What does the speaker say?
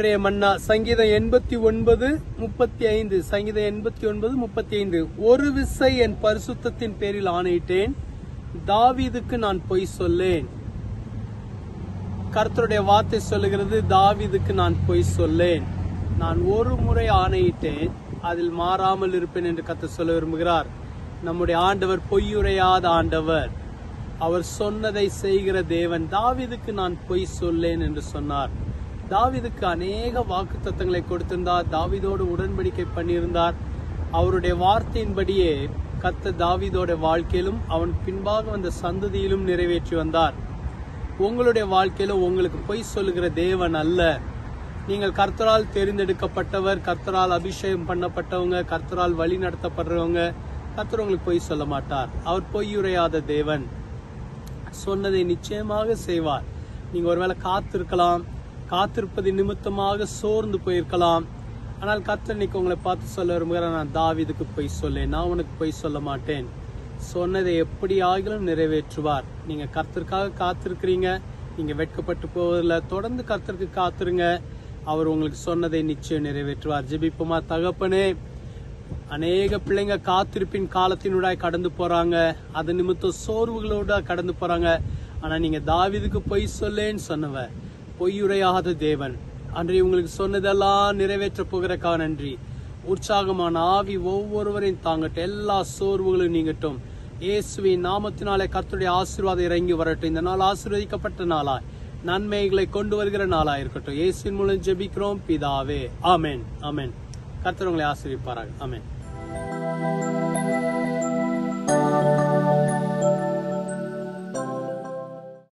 அன்றைய மன்னா சங்கீதம் எண்பத்தி ஒன்பது முப்பத்தி ஐந்து சங்கீதம் எண்பத்தி ஒன்பது முப்பத்தி ஐந்து ஒரு விசை என் பரிசுத்தத்தின் பேரில் ஆணையிட்டேன் தாவீதுக்கு நான் பொய் சொல்லேன் கர்த்தருடைய வார்த்தை சொல்லுகிறது தாவீதுக்கு நான் பொய் சொல்லேன் நான் ஒரு முறை ஆணையிட்டேன் அதில் மாறாமல் இருப்பேன் என்று கர்த்தர் சொல்ல விரும்புகிறார் நம்முடைய ஆண்டவர் பொய்யுரையாத ஆண்டவர் அவர் சொன்னதை செய்கிற தேவன் தாவீதுக்கு நான் பொய் சொல்லேன் என்று சொன்னார் தாவீதுக்கு அநேக வாக்கு தத்தங்களை கொடுத்திருந்தார் தாவீதோடு உடன்படிக்கை பண்ணியிருந்தார் அவருடைய வார்த்தையின்படியே கர்த்தர் தாவீதோட வாழ்க்கையிலும் அவன் பின்பாக வந்த சந்ததியிலும் நிறைவேற்றி வந்தார் உங்களுடைய வாழ்க்கையில உங்களுக்கு பொய் சொல்லுகிற தேவன் அல்ல நீங்கள் கர்த்தரால் தெரிந்தெடுக்கப்பட்டவர் கர்த்தரால் அபிஷேகம் பண்ணப்பட்டவங்க கர்த்தரால் வழி நடத்தப்படுறவங்க கர்த்தர் உங்களுக்கு பொய் சொல்ல மாட்டார் அவர் பொய்யுரையாத தேவன் சொன்னதை நிச்சயமாக செய்வார் நீங்க ஒருவேளை காத்திருக்கலாம் காத்திருப்பது நிமித்தமாக சோர்ந்து போயிருக்கலாம் ஆனால் கர்த்தர் இன்னைக்கு உங்களை பார்த்து சொல்ல விரும்புகிறார் நான் தாவீதுக்கு பொய் சொல்லேன் நான் உனக்கு பொய் சொல்ல மாட்டேன் சொன்னதை எப்படி ஆகிலும் நிறைவேற்றுவார் நீங்க கர்த்தருக்காக காத்திருக்கிறீங்க நீங்க வெட்கப்பட்டு போவதில்ல தொடர்ந்து கர்த்தருக்கு காத்துருங்க அவர் உங்களுக்கு சொன்னதை நிச்சயம் நிறைவேற்றுவார் ஜெபிப்போமா தகப்பனே அநேக பிள்ளைங்க காத்திருப்பின் காலத்தினூடாய் கடந்து போறாங்க அது நிமித்தம் சோர்வுகளோட கடந்து போறாங்க ஆனா நீங்க தாவீதுக்கு பொய் சொல்லேன்னு சொன்னவ பொய்யுரையாத தேவன் அன்றைய உங்களுக்கு சொன்னதெல்லாம் நிறைவேற்ற போகிறக்கா நன்றி உற்சாகமான ஆவி ஒவ்வொருவரையும் தாங்கட்டும் எல்லா சோர்வுகளும் நீங்கட்டும் இயேசுவின் நாமத்தினாலே கர்த்தருடைய ஆசீர்வாதம் இறங்கி வரட்டும் இந்த நாள் ஆசீர்வதிக்கப்பட்ட நாளாய் நன்மைகளை கொண்டு வருகிற நாளாய் இருக்கட்டும் இயேசுவின் மூலம் ஜெபிக்கிறோம் பிதாவே ஆமென் ஆமென் கர்த்தர் உங்களை ஆசீர்விப்பாராக ஆமென்